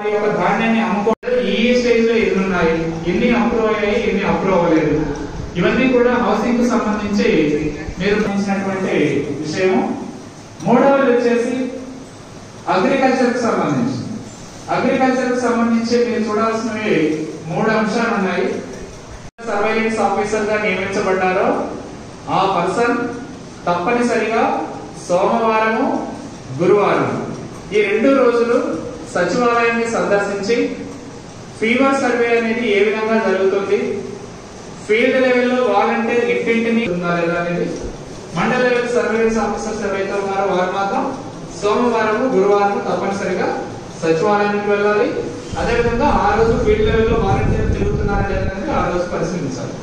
వారి యొక్క ధాన్యాన్ని అమ్ముకోవడం ఈ స్టేజ్ లో ఎన్ని ఉన్నాయి ఎన్ని అప్రూవ్ అయ్యాయి ఎన్ని అప్రూవ్ అవ్వలేదు ఇవన్నీ కూడా హౌసింగ్ కు సంబంధించి మీరు గమనించినటువంటి విషయం మూడవది వచ్చేసి అగ్రికల్చర్ కు సంబంధించి అగ్రికల్చర్ కు సంబంధించి మీరు చూడాల్సినవి మూడు అంశాలు ఉన్నాయి సర్వైలెన్స్ ఆఫీసర్ గా నియమించబడ్డారో ఆ పర్సన్ తప్పనిసరిగా సోమవారము గురువారం ఈ రెండు రోజులు సచివాలయాన్ని సందర్శించి ఫీవర్ సర్వే అనేది ఏ విధంగా జరుగుతుంది ఫీల్డ్ లెవెల్లో వాలంటీర్ ఇంటింటిని ఉందా లేదా అనేది మండల లెవెల్ సర్వేలెన్స్ ఆఫీసర్స్ ఎవరైతే ఉన్నారో వారు మాత్రం సోమవారం గురువారం తప్పనిసరిగా సచివాలయానికి వెళ్ళాలి అదేవిధంగా ఆ రోజు ఫీల్డ్ లెవెల్లో వాలంటీర్ తిరుగుతున్నారా లేదా అనేది ఆ రోజు పరిశీలించాలి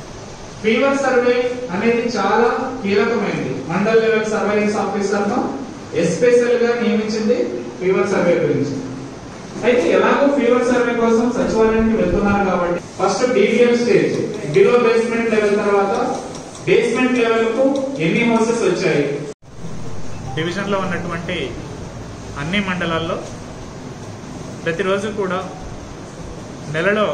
ఫీవర్ సర్వే అనేది చాలా కీలకమైనది మండల్ లెవెల్ సర్వేలెన్స్ ఆఫీసర్ ను ఎస్పెషల్ గా నియమించింది ఫీవర్ సర్వే గురించి అయితే ఎలాగో ఫీవర్ సర్వే కోసం సచివాలయానికి వెళ్తున్నారు కాబట్టి first DVM stage below basement level తర్వాత బేస్మెంట్ లెవెల్ కు ఎన్ని హౌసెస్ వచ్చాయి డివిజన్లో ఉన్నటువంటి అన్ని మండలాల్లో ప్రతిరోజు కూడా నెలలో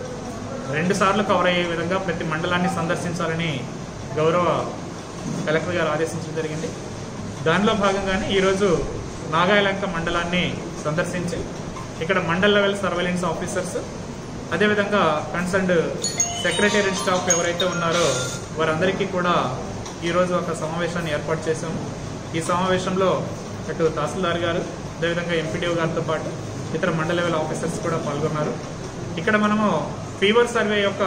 రెండు సార్లు కవర్ అయ్యే విధంగా ప్రతి మండలాన్ని సందర్శించాలని గౌరవ కలెక్టర్ గారు ఆదేశించడం జరిగింది దానిలో భాగంగానే ఈరోజు నాగాయలంక మండలాన్ని సందర్శించి ఇక్కడ మండల్ లెవెల్ సర్వేలెన్స్ ఆఫీసర్స్ అదేవిధంగా కన్సర్న్డ్ సెక్రటేరియట్ స్టాఫ్ ఎవరైతే ఉన్నారో వారందరికీ కూడా ఈరోజు ఒక సమావేశాన్ని ఏర్పాటు చేశాము ఈ సమావేశంలో అటు తహసీల్దార్ గారు అదేవిధంగా ఎంపీడీఓ గారితో పాటు ఇతర మండల లెవెల్ ఆఫీసర్స్ కూడా పాల్గొన్నారు ఇక్కడ మనము ఫీవర్ సర్వే యొక్క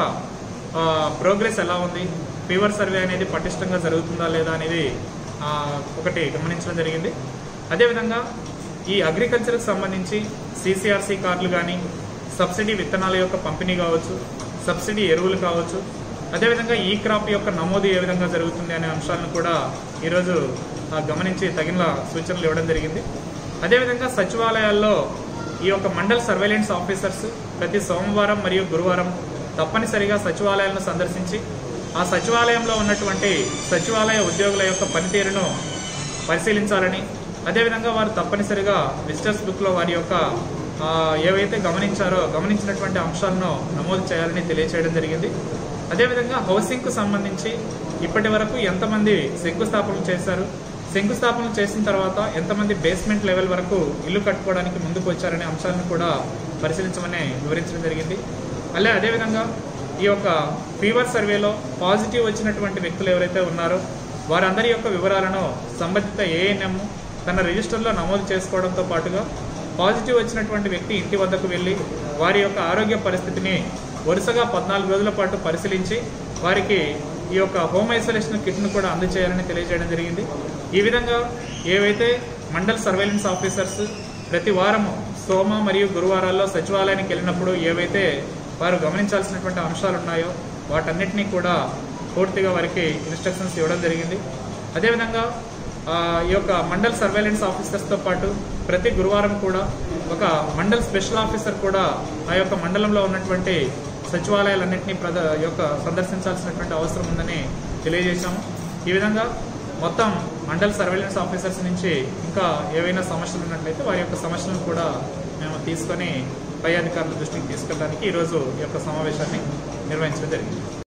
ప్రోగ్రెస్ ఎలా ఉంది ఫీవర్ సర్వే అనేది పటిష్టంగా జరుగుతుందా లేదా అనేది ఆ, ఒకటి గమనించడం జరిగింది అదేవిధంగా ఈ అగ్రికల్చర్కి సంబంధించి సిసిఆర్సి కార్డులు కానీ సబ్సిడీ విత్తనాల యొక్క పంపిణీ కావచ్చు సబ్సిడీ ఎరువులు కావచ్చు అదేవిధంగా ఈ క్రాప్ యొక్క నమోదు ఏ విధంగా జరుగుతుంది అనే అంశాలను కూడా ఈరోజు ఆ, గమనించి తగిన సూచనలు ఇవ్వడం జరిగింది అదేవిధంగా సచివాలయాల్లో ఈ యొక్క మండల్ సర్వేలెన్స్ ఆఫీసర్స్ ప్రతి సోమవారం మరియు గురువారం తప్పనిసరిగా సచివాలయాలను సందర్శించి ఆ సచివాలయంలో ఉన్నటువంటి సచివాలయ ఉద్యోగుల యొక్క పనితీరును పరిశీలించాలని అదేవిధంగా వారు తప్పనిసరిగా విజిటర్స్ బుక్లో వారి యొక్క ఆ, ఏవైతే గమనించారో గమనించినటువంటి అంశాలను నమోదు చేయాలని తెలియచేయడం జరిగింది అదేవిధంగా హౌసింగ్కు సంబంధించి ఇప్పటి వరకు ఎంతమంది శంకుస్థాపనలు చేశారు శంకుస్థాపనలు చేసిన తర్వాత ఎంతమంది బేస్మెంట్ లెవెల్ వరకు ఇల్లు కట్టుకోవడానికి ముందుకు వచ్చారనే అంశాలను కూడా పరిశీలించమని వివరించడం జరిగింది అలా అదేవిధంగా ఈ యొక్క ఫీవర్ సర్వేలో పాజిటివ్ వచ్చినటువంటి వ్యక్తులు ఎవరైతే ఉన్నారో వారందరి యొక్క వివరాలను సంబంధిత ఏఎన్ఎం తన రిజిస్టర్లో నమోదు చేసుకోవడంతో పాటుగా పాజిటివ్ వచ్చినటువంటి వ్యక్తి ఇంటి వద్దకు వెళ్ళి వారి యొక్క ఆరోగ్య పరిస్థితిని వరుసగా పద్నాలుగు రోజుల పాటు పరిశీలించి వారికి ఈ యొక్క హోమ్ ఐసోలేషన్ కిట్ను కూడా అందజేయాలని తెలియజేయడం జరిగింది ఈ విధంగా ఏవైతే మండల్ సర్వేలెన్స్ ఆఫీసర్స్ ప్రతి వారము సోమ మరియు గురువారాల్లో సచివాలయానికి వెళ్ళినప్పుడు ఏవైతే వారు గమనించాల్సినటువంటి అంశాలు ఉన్నాయో వాటన్నిటినీ కూడా పూర్తిగా వారికి ఇన్స్ట్రక్షన్స్ ఇవ్వడం జరిగింది అదేవిధంగా ఆ, ఈ యొక్క మండల్ సర్వేలెన్స్ ఆఫీసర్స్తో పాటు ప్రతి గురువారం కూడా ఒక మండల్ స్పెషల్ ఆఫీసర్ కూడా ఆ యొక్క మండలంలో ఉన్నటువంటి సచివాలయాలన్నింటినీ ప్రద యొక్క సందర్శించాల్సినటువంటి అవసరం ఉందని తెలియజేశాము ఈ విధంగా మొత్తం మండల్ సర్వేలెన్స్ ఆఫీసర్స్ నుంచి ఇంకా ఏవైనా సమస్యలు ఉన్నట్లయితే వారి యొక్క సమస్యలను కూడా మేము తీసుకొని పై అధికారుల దృష్టికి తీసుకెళ్ళడానికి ఈరోజు ఈ యొక్క సమావేశాన్ని నిర్వహించడం జరిగింది